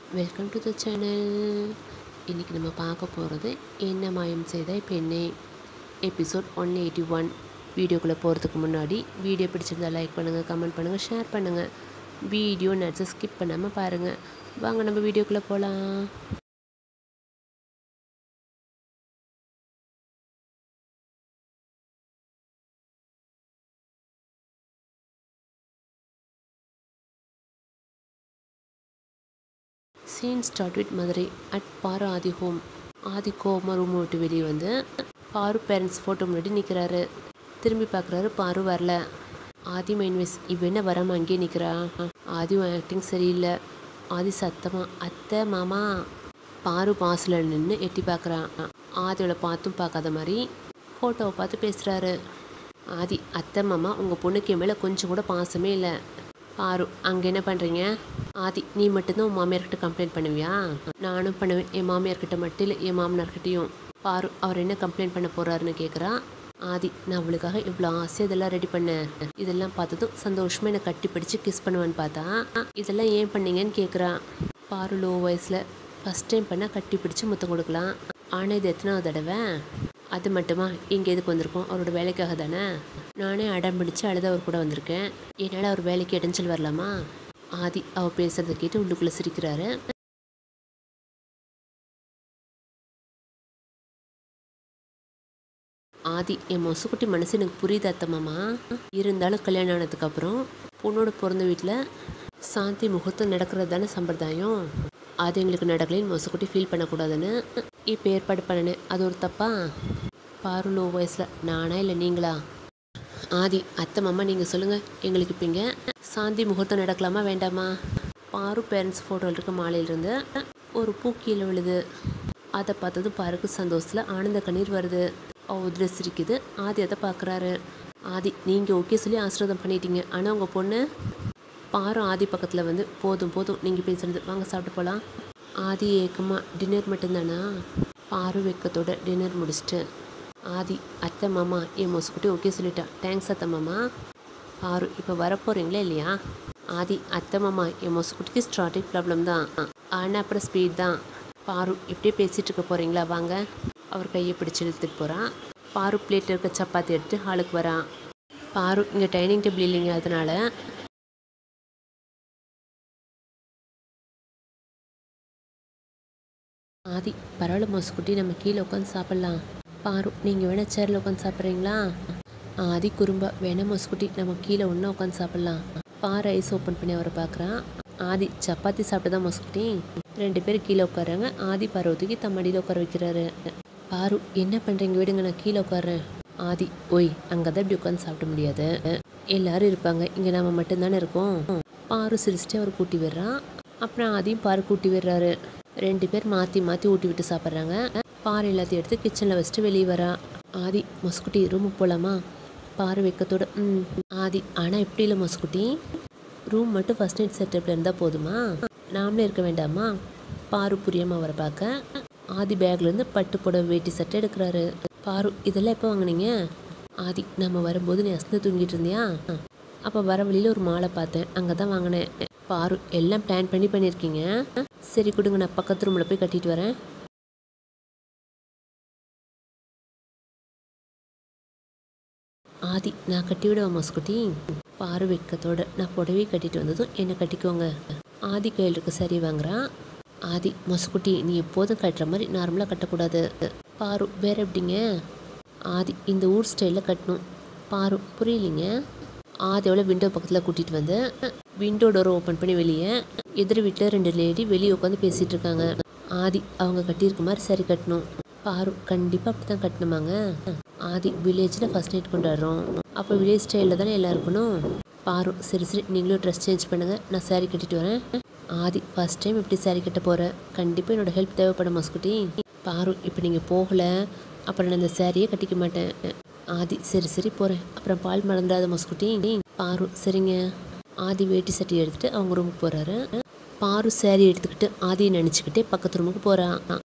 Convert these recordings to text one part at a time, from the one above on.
Welcome to the channel இன்றைக்கி நம்ம பார்க்க போகிறது என்ன மாயம் செய்தாய் பெண்ணே எபிசோட் ஒன் எயிட்டி ஒன் வீடியோக்குள்ளே போகிறதுக்கு முன்னாடி வீடியோ பிடிச்சிருந்தா லைக் பண்ணுங்கள் கமெண்ட் பண்ணுங்கள் ஷேர் பண்ணுங்கள் வீடியோ நட்ஸை ஸ்கிப் பண்ணாமல் பாருங்கள் வாங்க நம்ம வீடியோக்குள்ளே போகலாம் scene start with Madurai at பாரு ஆதி ஹோம் ஆதி கோமா ரூம் விட்டு வெளியே வந்து பாரு பேரண்ட்ஸ் ஃபோட்டோ முன்னாடி நிற்கிறாரு திரும்பி பார்க்குறாரு பாரு வரல ஆதி மைண்ட் வைஸ் இவ என்ன வராமல் அங்கேயே நிற்கிறா ஆதி ஆக்டிங் சரியில்லை ஆதி சத்தமா அத்தை மாமா பாரு பாசில் நின்று எட்டி பார்க்குறான் ஆதியோட பார்த்தும் பார்க்காத மாதிரி ஃபோட்டோவை பார்த்து பேசுகிறாரு ஆதி அத்தை மாமா உங்கள் பொண்ணுக்கு என் மேலே கொஞ்சம் கூட பாசமே இல்லை பாரு அங்கே என்ன பண்ணுறீங்க ஆதி நீ மட்டும்தான் உன் மாமியார்கிட்ட கம்ப்ளைண்ட் பண்ணுவியா நானும் பண்ணுவேன் என் மாமியார்கிட்ட மட்டும் இல்லை என் மாமனார்கிட்டையும் பாரு அவர் என்ன கம்ப்ளைண்ட் பண்ண போகிறாருன்னு கேட்குறா ஆதி நான் அவளுக்காக இவ்வளோ ஆசையாக இதெல்லாம் ரெடி பண்ணேன் இதெல்லாம் பார்த்ததும் சந்தோஷமாக என்னை கட்டி பிடிச்சி கிஸ் பண்ணுவேன்னு பார்த்தா இதெல்லாம் ஏன் பண்ணீங்கன்னு கேட்குறா பாரு லோ வயசில் ஃபஸ்ட் டைம் பண்ணால் கட்டி பிடிச்சி முத்தம் கொடுக்கலாம் ஆனால் இது எத்தனாவது தடவை அது மட்டுமா இங்கே எதுக்கு வந்திருக்கோம் அவரோட வேலைக்காக தானே நானே அடம் பிடிச்சு அழுத அவர் கூட வந்திருக்கேன் என்னால் அவர் வேலைக்கு இடைஞ்சல் வரலாமா ஆதி அவர் பேசுறதை கேட்டு உள்ளுக்குள்ளே சிரிக்கிறாரு ஆதி என் மொசுக்குட்டி மனசு எனக்கு புரியுது அத்தம்மாமா இருந்தாலும் கல்யாணம் ஆனதுக்கப்புறம் பொண்ணோட பிறந்த வீட்டில் சாந்தி முகூர்த்தம் நடக்கிறது தானே சம்பிரதாயம் அது எங்களுக்கு நடக்கலைன்னு மொசுக்குட்டி ஃபீல் பண்ணக்கூடாதுன்னு இப்போ ஏற்பாடு பண்ணினேன் அது ஒரு தப்பா பாரு லோ வயசில் நானா இல்லை நீங்களா ஆதி அத்தை மாமா நீங்கள் சொல்லுங்கள் எங்களுக்கு இப்போ இங்கே சாந்தி முகூர்த்தம் நடக்கலாமா வேண்டாமா பாரு பேரண்ட்ஸ் ஃபோட்டோவில் இருக்க மாலையிலிருந்து ஒரு பூ கீழே விழுது அதை பார்த்தது பாருக்கு சந்தோஷத்தில் ஆனந்த கண்ணீர் வருது உதிர சிரிக்குது ஆதி அதை பார்க்குறாரு ஆதி நீங்கள் ஓகே சொல்லி ஆசீர்வாதம் பண்ணிட்டீங்க ஆனால் உங்கள் பொண்ணு பாரு ஆதி பக்கத்தில் வந்து போதும் போதும் நீங்கள் பேசுறது வாங்க சாப்பிட்டு போகலாம் ஆதி ஏக்கமாக டின்னர் மட்டும்தானா பாரு வெக்கத்தோட டின்னர் முடிச்சுட்டு ஆதி அத்தை மாமா என் மொசுக்குட்டி ஓகே சொல்லிட்டா தேங்க்ஸ் அத்தை மாமா பாரு இப்போ வரப்போகிறீங்களா இல்லையா ஆதி அத்தை மாமா என் மொசுக்குட்டிக்கு ஸ்டார்டிங் ப்ராப்ளம் தான் ஆனால் அப்புறம் ஸ்பீட் தான் பாரு இப்படியே பேசிகிட்டு இருக்க போகிறீங்களா வாங்க அவர் கையை பிடிச்சி இழுத்துட்டு போகிறான் பாரு பிளேட்டில் இருக்க சப்பாத்தி எடுத்து ஹாலுக்கு வரான் பாரு இங்கே டைனிங் டேபிள் இல்லைங்க அதனால ஆதி பரவாயில்ல மொசுக்குட்டி நம்ம கீழே உட்காந்து சாப்பிட்லாம் பாரு நீங்கள் வேணால் சேரில் உட்காந்து சாப்பிட்றீங்களா ஆதி குறும்பா வேணா மொசுக்குட்டி நம்ம கீழே ஒன்றா உட்காந்து சாப்பிட்லாம் பாரு ஐஸ் ஓப்பன் பண்ணி அவரை பார்க்குறான் ஆதி சப்பாத்தி சாப்பிட்டு தான் மொசுக்குட்டி ரெண்டு பேரும் கீழே உட்காராங்க ஆதி பார்வதிக்கு தம் மடியில் உட்கார வைக்கிறாரு பாரு என்ன பண்ணுறீங்க விடுங்க நான் கீழே உட்காறேன் ஆதி ஓய் அங்கே தான் இப்படி உட்காந்து சாப்பிட முடியாது எல்லாரும் இருப்பாங்க இங்கே நம்ம மட்டும்தானே இருக்கோம் பாரு சிரிச்சிட்டு அவர் கூட்டி விடுறான் அப்புறம் ஆதியும் பாரு கூட்டி விடுறாரு ரெண்டு பேர் மாற்றி மாற்றி ஊட்டி விட்டு சாப்பிட்றாங்க பாரு எல்லாத்தையும் எடுத்து கிச்சனில் வச்சுட்டு வெளியே வரா ஆதி மொசுக்குட்டி ரூமுக்கு போகலாமா பாரு வெக்கத்தோட ம் ஆதி ஆனால் எப்படி இல்லை மொசுக்குட்டி ரூம் மட்டும் ஃபஸ்ட் நைட் செட்டப்பில் இருந்தால் போதுமா நாமளே இருக்க வேண்டாமா பாரு புரியாமல் அவரை பார்க்க ஆதி பேக்லேருந்து பட்டு புடவை வேட்டி சட்டை எடுக்கிறாரு பாரு இதெல்லாம் எப்போ வாங்குனீங்க ஆதி நம்ம வரும்போது நீ அசந்து தூங்கிட்டு இருந்தியா அப்போ வர வழியில் ஒரு மாலை பார்த்தேன் அங்கே தான் வாங்கினேன் பாரு எல்லாம் பிளான் பண்ணி பண்ணியிருக்கீங்க சரி கொடுங்க நான் பக்கத்து ரூமில் போய் கட்டிட்டு வரேன் ஆதி நான் கட்டி விடுவா மஸ்குட்டி பாரு வெக்கத்தோட நான் புடவை கட்டிட்டு வந்ததும் என்னை கட்டிக்கோங்க ஆதி கையில் இருக்க சரி வாங்குறான் ஆதி மஸ்குட்டி நீ எப்போதும் கட்டுற மாதிரி நார்மலாக கட்டக்கூடாது பாரு வேற எப்படிங்க ஆதி இந்த ஊர் ஸ்டைலில் கட்டணும் பாரு புரியலிங்க ஆதியோட விண்டோ பக்கத்தில் கூட்டிகிட்டு வந்து விண்டோ டோர் ஓப்பன் பண்ணி வெளியே எதிர் வீட்டில் ரெண்டு லேடி வெளியே உட்காந்து பேசிகிட்டு இருக்காங்க ஆதி அவங்க கட்டியிருக்க மாதிரி சரி கட்டணும் பாரு கண்டிப்பாக அப்படி தான் கட்டணுமாங்க ஆதி வில்லேஜில் ஃபஸ்ட் நைட் கொண்டாடுறோம் அப்போ வில்லேஜ் ஸ்டைலில் தானே எல்லாம் இருக்கணும் பாரு சரி சரி நீங்களும் ட்ரெஸ் சேஞ்ச் பண்ணுங்கள் நான் saree கட்டிட்டு வரேன் ஆதி ஃபஸ்ட் டைம் இப்படி saree கட்ட போகிறேன் கண்டிப்பாக என்னோட ஹெல்ப் தேவைப்படும் மஸ்குட்டி பாரு இப்போ நீங்கள் போகலை அப்புறம் நான் இந்த சாரியே கட்டிக்க மாட்டேன் ஆதி சரி சரி போகிறேன் அப்புறம் பால் மறந்துடாத மஸ்குட்டி பாரு சரிங்க ஆதி வேட்டி சட்டி எடுத்துகிட்டு அவங்க ரூமுக்கு போகிறாரு பாரு saree எடுத்துக்கிட்டு ஆதியை நினச்சிக்கிட்டே பக்கத்து ரூமுக்கு போகிறான்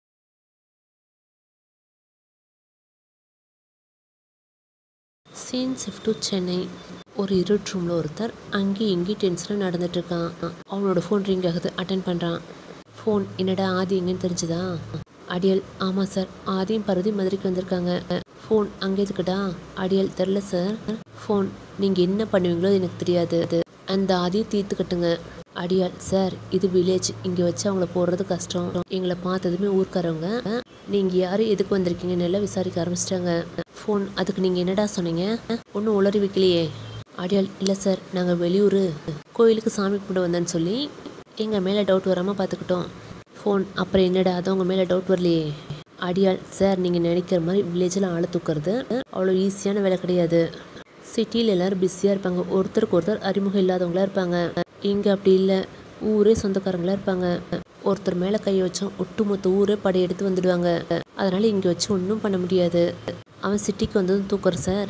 சீன் ஷிஃப்ட் டு சென்னை ஒரு இருட்டு ரூமில் ஒருத்தர் அங்கேயும் இங்கேயும் டென்ஷனாக நடந்துட்டு இருக்கான் அவனோட ஃபோன் ரிங் ஆகுது அட்டன் பண்ணுறான் ஃபோன் என்னடா ஆதி எங்கன்னு தெரிஞ்சுதா அடியல் ஆமாம் சார் ஆதியும் பருதி மதுரைக்கு வந்திருக்காங்க ஃபோன் அங்கே எதுக்குடா அடியல் தெரில சார் ஃபோன் நீங்கள் என்ன பண்ணுவீங்களோ எனக்கு தெரியாது அந்த ஆதியை தீர்த்து கட்டுங்க அடியாள் சார் இது வில்லேஜ் இங்கே வச்சு அவங்கள போடுறது கஷ்டம் எங்களை பார்த்ததுமே ஊர்க்காரவங்க நீங்கள் யார் எதுக்கு வந்திருக்கீங்கன்னு எல்லாம் விசாரிக்க ஆரம்பிச்சிட்டாங்க ஃபோன் அதுக்கு நீங்கள் என்னடா சொன்னீங்க ஒன்றும் உளறி வைக்கலையே அடியாள் இல்லை சார் நாங்கள் வெளியூர் கோயிலுக்கு சாமி கும்பிட வந்தேன்னு சொல்லி எங்கள் மேலே டவுட் வராமல் பார்த்துக்கிட்டோம் ஃபோன் அப்புறம் என்னடா அது உங்கள் மேலே டவுட் வரலையே அடியாள் சார் நீங்கள் நினைக்கிற மாதிரி வில்லேஜில் ஆளை தூக்குறது அவ்வளோ ஈஸியான வேலை கிடையாது சிட்டியில் எல்லாரும் பிஸியாக இருப்பாங்க ஒருத்தருக்கு ஒருத்தர் அறிமுகம் இல்லாதவங்களா இருப்பாங்க இங்கே அப்படி இல்லை ஊரே சொந்தக்காரங்களா இருப்பாங்க ஒருத்தர் மேலே கை வச்சோம் ஒட்டுமொத்த ஊரே படையெடுத்து வந்துடுவாங்க அதனால இங்கே வச்சு ஒன்றும் பண்ண முடியாது அவன் சிட்டிக்கு வந்ததும் தூக்குற சார்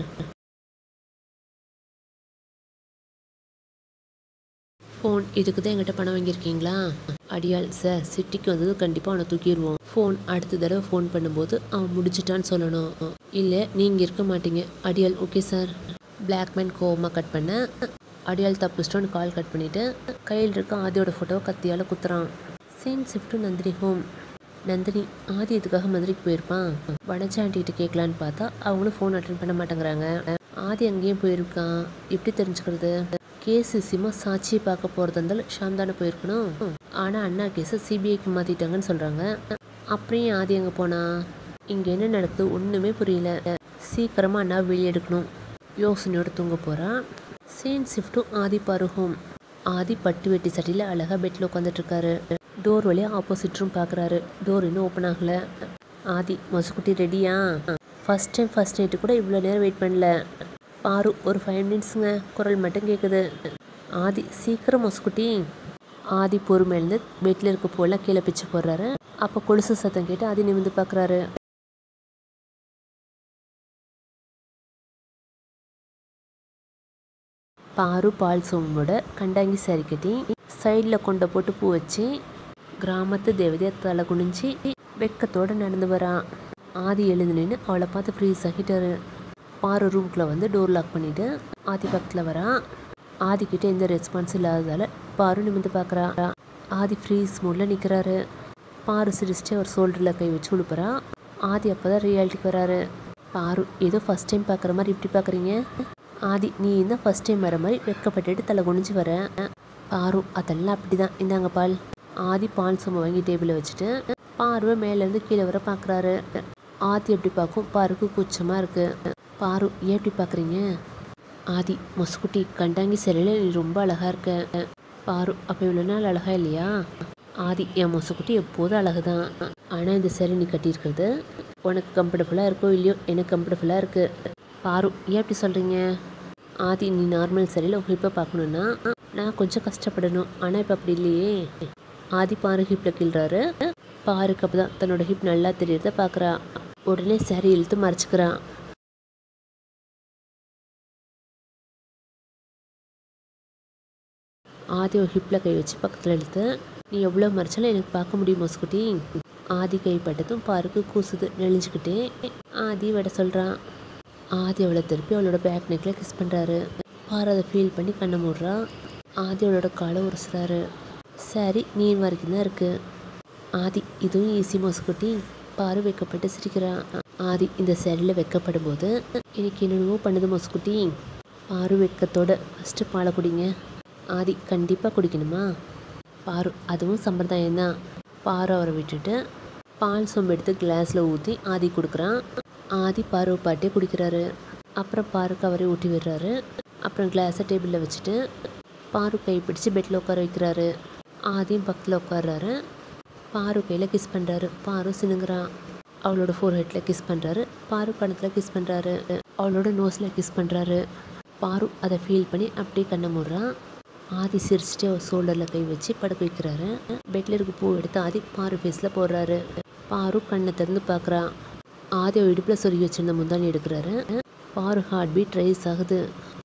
ஃபோன் இதுக்கு தான் எங்கிட்ட பணம் வாங்கியிருக்கீங்களா அடியாள் சார் சிட்டிக்கு வந்தது கண்டிப்பாக அவனை தூக்கிடுவோம் ஃபோன் அடுத்த தடவை ஃபோன் பண்ணும்போது அவன் முடிச்சிட்டான்னு சொல்லணும் இல்லை நீங்கள் இருக்க மாட்டீங்க அடியாள் ஓகே சார் பிளாக்மேன் கோவமாக கட் பண்ண அடியாள் தப்பிச்சிட்டோன்னு கால் கட் பண்ணிவிட்டு கையில் இருக்க ஆதியோட ஃபோட்டோவை கத்தியால் குத்துறான் same shift Nandini home Nandini Aadhi இதுக்காக மதுரைக்கு போயிருப்பான் வனஜா ஆண்டிகிட்ட கேட்கலான்னு பார்த்தா அவங்களும் ஃபோன் அட்டன் பண்ண மாட்டேங்கிறாங்க ஆதி அங்கேயும் போயிருக்கான் எப்படி தெரிஞ்சுக்கிறது கேஸ் விஷயமா சாட்சியை பார்க்க போகிறதா இருந்தாலும் ஷாம் தானே போயிருக்கணும் ஆனால் அண்ணா கேஸை சிபிஐக்கு மாற்றிட்டாங்கன்னு சொல்கிறாங்க அப்புறம் ஏன் ஆதி அங்கே போனா இங்கே என்ன நடக்குது ஒன்றுமே புரியல சீக்கிரமாக அண்ணா வெளியே எடுக்கணும் யோசனையோட தூங்க போகிறான் சேம் ஷிஃப்ட்டும் ஆதி பாரு ஹோம் ஆதி பட்டு வெட்டி சட்டியில் அழகாக பெட்டில் உட்காந்துட்டு இருக்காரு டோர் வழியாக ஆப்போசிட் ரூம் பார்க்குறாரு டோர் இன்னும் ஓப்பன் ஆகலை ஆதி மொசுக்குட்டி ரெடியா ஃபஸ்ட் டைம் ஃபஸ்ட் நைட்டு கூட இவ்வளோ நேரம் வெயிட் பண்ணல பாரு ஒரு ஃபைவ் மினிட்ஸுங்க குரல் மட்டும் கேட்குது ஆதி சீக்கிரம் மொசுக்குட்டி ஆதி பொறுமையிலேருந்து பெட்டில் இருக்க போல கீழே பிச்சு போடுறாரு அப்போ கொலுசு சத்தம் கேட்டு ஆதி நிமிந்து பார்க்குறாரு பாரு பால் சோமோட கண்டாங்கி சாரி கட்டி சைடில் கொண்ட போட்டு பூ வச்சு கிராமத்து தேவதையை தலை குனிஞ்சு வெக்கத்தோடு நடந்து வரான் ஆதி எழுந்து நின்று அவளை பார்த்து ஃப்ரீஸ் ஆகிட்டாரு பாரு ரூம்குள்ளே வந்து டோர் லாக் பண்ணிவிட்டு ஆதி பக்கத்தில் வரான் ஆதிக்கிட்ட எந்த ரெஸ்பான்ஸ் இல்லாததால் பாரு நிமிந்து பார்க்குறா ஆதி ஃப்ரீஸ் மூடில் நிற்கிறாரு பாரு சிரிச்சிட்டு அவர் ஷோல்டரில் கை வச்சு உழுப்புறா ஆதி அப்போ தான் ரியாலிட்டிக்கு வராரு பாரு ஏதோ ஃபஸ்ட் டைம் பார்க்குற மாதிரி இப்படி பார்க்குறீங்க ஆதி நீ தான் ஃபஸ்ட் டைம் வர மாதிரி வெக்கப்பட்டுட்டு தலை குனிஞ்சு வர பாரு அதெல்லாம் அப்படி தான் இந்தாங்க பால் ஆதி பால் சும்மா வாங்கி டேபிளில் வச்சுட்டு பார்வை மேலேருந்து கீழே வர பார்க்குறாரு ஆதி எப்படி பார்க்கும் பாருக்கு கூச்சமாக இருக்குது பாரு ஏன் எப்படி பார்க்குறீங்க ஆதி மொசுக்குட்டி கண்டாங்கி சிலையில் நீ ரொம்ப அழகாக இருக்க பாரு அப்போ இவ்வளோ நாள் அழகா இல்லையா ஆதி என் மொசுக்குட்டி எப்போதும் அழகு தான் ஆனால் இந்த சேரீ நீ கட்டியிருக்கிறது உனக்கு கம்ஃபர்டபுளாக இருக்கோ இல்லையோ எனக்கு கம்ஃபர்டபுளாக இருக்குது பாரு ஏன் அப்படி சொல்கிறீங்க ஆதி நீ நார்மல் சரியில் ஹிப்பை பார்க்கணுன்னா நான் கொஞ்சம் கஷ்டப்படணும் ஆனால் இப்போ அப்படி இல்லையே ஆதி பாரு ஹிப்பில் கிள்றாரு பாருக்கு அப்போ தான் தன்னோட ஹிப் நல்லா தெரியறத பார்க்குறா உடனே சரி இழுத்து மறைச்சிக்கிறான் ஆதி ஒரு ஹிப்பில் கை வச்சு பக்கத்தில் இழுத்து நீ எவ்வளோ மறைச்சாலும் எனக்கு பார்க்க முடியுமா ஸ்குட்டி ஆதி கைப்பட்டதும் பாருக்கு கூசுது நெளிஞ்சுக்கிட்டே ஆதி விட சொல்கிறான் ஆதி அவளை திருப்பி அவளோட பேக் நெக்கில் கிஸ் பண்ணுறாரு பாரு அதை ஃபீல் பண்ணி கண்ணை மூடுறா ஆதி அவளோட காலை உரசுறாரு சரி நீ வரைக்கும் தான் இருக்குது ஆதி இதுவும் ஈஸி மொசுக்குட்டி பாரு வைக்கப்பட்டு சிரிக்கிறான் ஆதி இந்த சேரியில் வைக்கப்படும் போது எனக்கு என்னென்னவோ பண்ணுது மொசுக்குட்டி பாரு வெக்கத்தோட ஃபஸ்ட்டு பாலை குடிங்க ஆதி கண்டிப்பாக குடிக்கணுமா பாரு அதுவும் சம்பிரதாயம் தான் பாரு அவரை விட்டுட்டு பால் சொம்பு எடுத்து கிளாஸில் ஊற்றி ஆதி கொடுக்குறான் ஆதி பாரு பாட்டே குடிக்கிறாரு அப்புறம் பாருக்கு அவரே ஊட்டி விடுறாரு அப்புறம் கிளாஸை டேபிளில் வச்சுட்டு பாரு கை பிடிச்சி பெட்டில் உட்கார வைக்கிறாரு ஆதியும் பக்கத்தில் உட்கார்றாரு பாரு கையில் கிஸ் பண்ணுறாரு பாரு சினுங்குறான் அவளோட ஃபோர் ஹெட்டில் கிஸ் பண்ணுறாரு பாரு கணத்தில் கிஸ் பண்ணுறாரு அவளோட நோஸில் கிஸ் பண்ணுறாரு பாரு அதை ஃபீல் பண்ணி அப்படியே கண்ணை மூடுறான் ஆதி சிரிச்சுட்டு அவர் ஷோல்டரில் கை வச்சு படுக்க வைக்கிறாரு பெட்டில் இருக்க பூ எடுத்து ஆதி பாரு ஃபேஸில் போடுறாரு பாரு கண்ணை திறந்து பார்க்குறா ஆதி அவள் இடுப்பில் சொருகி வச்சிருந்த முந்தானி எடுக்கிறாரு பாரு ஹார்ட் பீட் ரைஸ் ஆகுது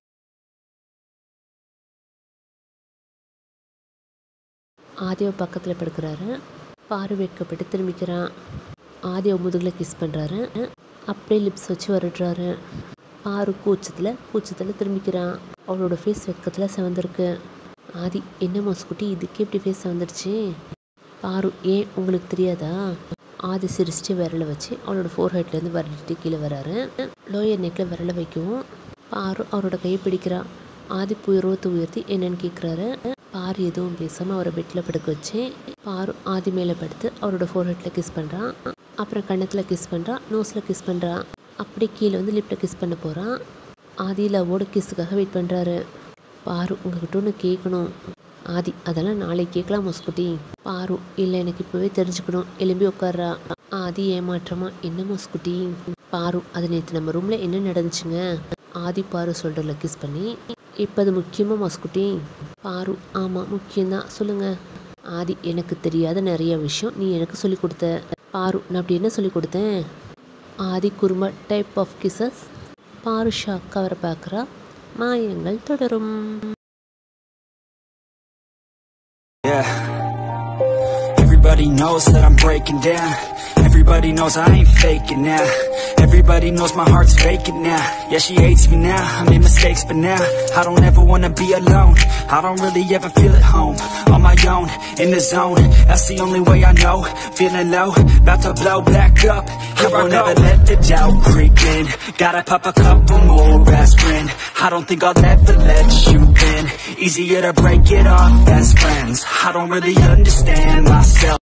ஆதியவை பக்கத்தில் படுக்கிறாரு பாரு வைக்கப்பட்டு திரும்பிக்கிறான் ஆதியவை முதுகில் கிஸ் பண்ணுறாரு அப்படியே லிப்ஸ் வச்சு வருடுறாரு பாரு கூச்சத்தில் கூச்சத்தில் திரும்பிக்கிறான் அவளோட ஃபேஸ் வெக்கத்தில் செவந்திருக்கு ஆதி என்ன மொசுக்குட்டி இதுக்கே இப்படி ஃபேஸ் வந்துடுச்சு பாரு ஏன் உங்களுக்கு தெரியாதா ஆதி சிரிச்சிட்டு விரலை வச்சு அவளோட ஃபோர் ஹெட்லேருந்து வரலிட்டு கீழே வராரு லோயர் நெக்கில் விரலை வைக்கவும் பாரு அவரோட கையை பிடிக்கிறா ஆதி புயர்வத்தை உயர்த்தி என்னன்னு கேட்குறாரு பாரு எதுவும் பேசாமல் அவரை பெட்டில் படுக்க வச்சு பாரு ஆதி மேலே படுத்து அவரோட ஃபோர் ஹெட்டில் கிஸ் பண்ணுறான் அப்புறம் கன்னத்தில் கிஸ் பண்ணுறான் நோஸில் கிஸ் பண்ணுறான் அப்படி கீழே வந்து லிப்பில் கிஸ் பண்ண போகிறான் ஆதி லவ்வோட கிஸ்ஸுக்காக வெயிட் பண்ணுறாரு பாரு உங்ககிட்ட ஒன்று கேட்கணும் ஆதி அதெல்லாம் நாளைக்கு கேட்கலாம் மொஸ்குட்டி பாரு இல்லை எனக்கு இப்போவே தெரிஞ்சுக்கணும் எலும்பி உட்கார்றா ஆதி ஏமாற்றமா என்ன மொஸ்குட்டி பாரு அது நேற்று நம்ம ரூமில் என்ன நடந்துச்சுங்க ஆதி பாரு சொல்கிறல கிஸ் பண்ணி இப்போ அது முக்கியமாக மொஸ்குட்டி பாரு ஆமாம் முக்கியம்தான் சொல்லுங்கள் ஆதி எனக்கு தெரியாத நிறைய விஷயம் நீ எனக்கு சொல்லி கொடுத்த பாரு நான் அப்படி என்ன சொல்லி கொடுத்தேன் Aadhi kurma type of kisses பாரு ஷாக் அவரை பார்க்குறா மாயங்கள் தொடரும் Yeah. Everybody knows that I'm breaking down. Everybody knows I ain't faking now. Everybody knows my heart's faking now. Yeah, she hates me now. I made mistakes, but now I don't ever wanna be alone. I don't really ever feel at home. On my own, in the zone. That's the only way I know. Feeling low, about to blow back up. I won't ever let the doubt creep in. Gotta pop a couple more aspirin. I don't think I'll ever let you in. Easier to break it off best friends. I don't really understand myself.